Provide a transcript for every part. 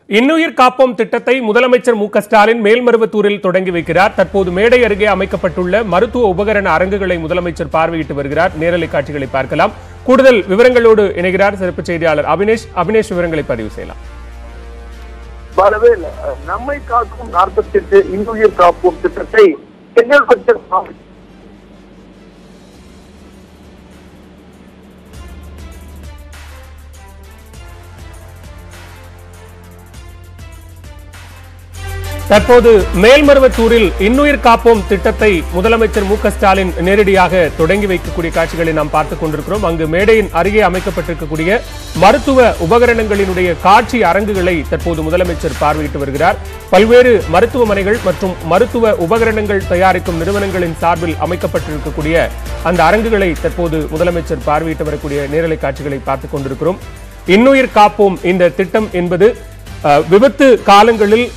இன்னுயிர் காப்போம் திட்டத்தை முதலமைச்சர் மு க ஸ்டாலின் மேல்மருவத்தூரில் தொடங்கி வைக்கிறார் தற்போது மேடை அருகே அமைக்கப்பட்டுள்ள மருத்துவ உபகரண அரங்குகளை முதலமைச்சர் பார்வையிட்டு வருகிறார் நேரலை காட்சிகளை பார்க்கலாம் கூடுதல் விவரங்களோடு இணைகிறார் சிறப்பு செய்தியாளர் அபினேஷ் அபினேஷ் விவரங்களை பதிவு செய்யலாம் பலவேல் நம்மை காக்கும் நாற்பத்தி எட்டு இன்னுயிர் காப்போம் திட்டத்தை செங்கல்பட்டு மாவட்ட தற்போது மேல்மருவத்தூரில் இன்னுயிர் காப்போம் திட்டத்தை முதலமைச்சர் மு க ஸ்டாலின் நேரடியாக தொடங்கி வைக்கக்கூடிய காட்சிகளை நாம் பார்த்துக் கொண்டிருக்கிறோம் அங்கு மேடையின் அருகே அமைக்கப்பட்டிருக்கக்கூடிய மருத்துவ உபகரணங்களினுடைய காட்சி அரங்குகளை தற்போது முதலமைச்சர் பார்வையிட்டு வருகிறார் பல்வேறு மருத்துவமனைகள் மற்றும் மருத்துவ உபகரணங்கள் தயாரிக்கும் நிறுவனங்களின் சார்பில் அமைக்கப்பட்டிருக்கக்கூடிய அந்த அரங்குகளை தற்போது முதலமைச்சர் பார்வையிட்டு வரக்கூடிய நேரலை காட்சிகளை பார்த்துக் கொண்டிருக்கிறோம் இன்னுயிர் காப்போம் இந்த திட்டம் என்பது அஹ், விபத்து காலங்களில்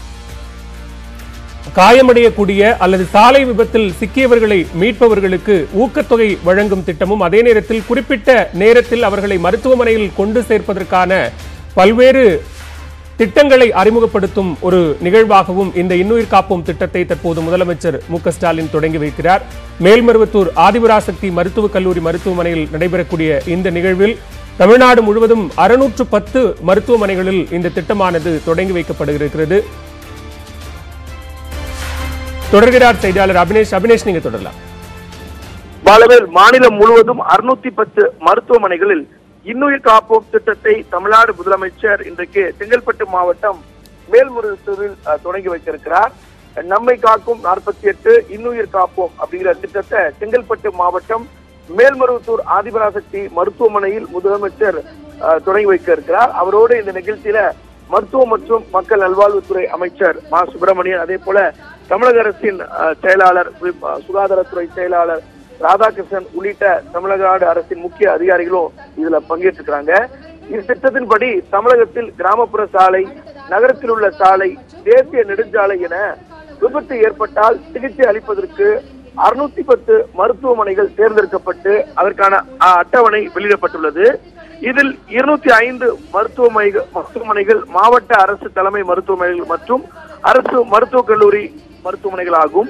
காயமடையக்கூடிய அல்லது சாலை விபத்தில் சிக்கியவர்களை மீட்பவர்களுக்கு ஊக்கத்தொகை வழங்கும் திட்டமும் அதே நேரத்தில் குறிப்பிட்ட நேரத்தில் அவர்களை மருத்துவமனையில் கொண்டு சேர்ப்பதற்கான பல்வேறு திட்டங்களை அறிமுகப்படுத்தும் ஒரு நிகழ்வாகவும் இந்த இன்னுயிர் காப்போம் திட்டத்தை தற்போது முதலமைச்சர் மு க ஸ்டாலின் தொடங்கி வைக்கிறார் மேல்மருவத்தூர் ஆதிபராசக்தி மருத்துவக் கல்லூரி மருத்துவமனையில் நடைபெறக்கூடிய இந்த நிகழ்வில் தமிழ்நாடு முழுவதும் அறுநூற்று பத்து மருத்துவமனைகளில் இந்த திட்டமானது தொடங்கி வைக்கப்படுகிறது தொடர்கிறார் செய்தியாளர் அபினேஷ் அபினேஷ் நீங்க தொடரலாம் பலவேல் மாநிலம் முழுவதும் அறுநூத்தி பத்து மருத்துவமனைகளில் இன்னுயிர் காப்போம் திட்டத்தை தமிழ்நாடு முதலமைச்சர் இன்றைக்கு செங்கல்பட்டு மாவட்டம் மேல்முருகத்தூரில் அஹ், தொடங்கி வைத்திருக்கிறார் நம்மை காக்கும் நாற்பத்தி எட்டு இன்னுயிர் காப்போம் அப்படிங்கிற திட்டத்தை செங்கல்பட்டு மாவட்டம் மேல்மருவத்தூர் ஆதிபராசக்தி மருத்துவமனையில் முதலமைச்சர் அஹ், தொடங்கி வைக்க இருக்கிறார் அவரோடு இந்த நிகழ்ச்சியில மருத்துவம் மற்றும் மக்கள் நல்வாழ்வுத்துறை அமைச்சர் மா சுப்பிரமணியன் அதே போல தமிழக அரசின் அஹ், செயலாளர் வி- அஹ், சுகாதாரத்துறை செயலாளர் ராதாகிருஷ்ணன் உள்ளிட்ட தமிழக அரசின் முக்கிய அதிகாரிகளும் இதுல பங்கேற்றிருக்கிறாங்க இந்த திட்டத்தின்படி தமிழகத்தில் கிராமப்புற சாலை நகரத்தில் உள்ள சாலை தேசிய நெடுஞ்சாலை என விபத்து ஏற்பட்டால் சிகிச்சை அளிப்பதற்கு அறுநூத்தி பத்து மருத்துவமனைகள் தேர்ந்தெடுக்கப்பட்டு அதற்கான அஹ், அட்டவணை வெளியிடப்பட்டுள்ளது இதில் இருநூத்தி ஐந்து மருத்துவமனைகள் மருத்துவமனைகள் மாவட்ட அரசு தலைமை மருத்துவமனைகள் மற்றும் அரசு மருத்துவக் கல்லூரி மருத்துவமனைகள் ஆகும்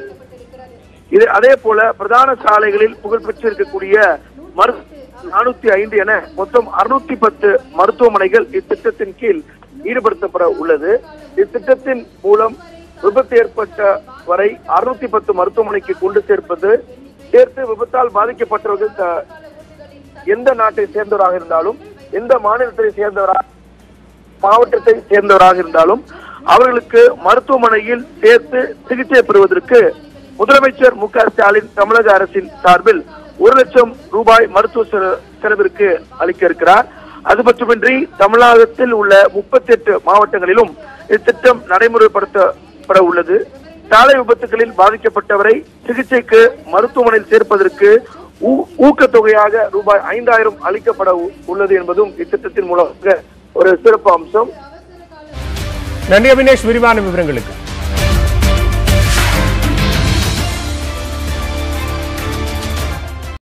இது அதே போல பிரதான சாலைகளில் புகழ்பெற்று இருக்கக்கூடிய மரு நானூத்தி ஐந்து என மொத்தம் அறுநூத்தி பத்து மருத்துவமனைகள் இத்திட்டத்தின் கீழ் ஈடுபடுத்தப்பட உள்ளது இத்திட்டத்தின் மூலம் விபத்து ஏற்பட்ட வரை அறுநூத்தி பத்து மருத்துவமனைக்கு கொண்டு சேர்ப்பது சேர்த்து விபத்தால் பாதிக்கப்பட்டவர்கள் த- எந்த நாட்டை சேர்ந்தவராக இருந்தாலும் எந்த மாநிலத்தை சேர்ந்தவராக மாவட்டத்தை சேர்ந்தவராக இருந்தாலும் அவர்களுக்கு மருத்துவமனையில் சேர்த்து சிகிச்சை பெறுவதற்கு முதலமைச்சர் மு க ஸ்டாலின் தமிழக அரசின் சார்பில் ஒரு லட்சம் ரூபாய் மருத்துவ செல- செலவிற்கு அளிக்க இருக்கிறார் அது மட்டுமின்றி தமிழகத்தில் உள்ள முப்பத்தி எட்டு மாவட்டங்களிலும் இத்திட்டம் நடைமுறைப்படுத்தப்பட உள்ளது சாலை விபத்துகளில் பாதிக்கப்பட்டவரை சிகிச்சைக்கு மருத்துவமனையில் சேர்ப்பதற்கு ஊ- ஊக்கத்தொகையாக ரூபாய் ஐந்தாயிரம் அளிக்கப்பட உ- உள்ளது என்பதும் இத்திட்டத்தின் மூலமாக ஒரு சிறப்பு அம்சம் நன்றி அபினேஷ் விரிவான விவரங்களுக்கு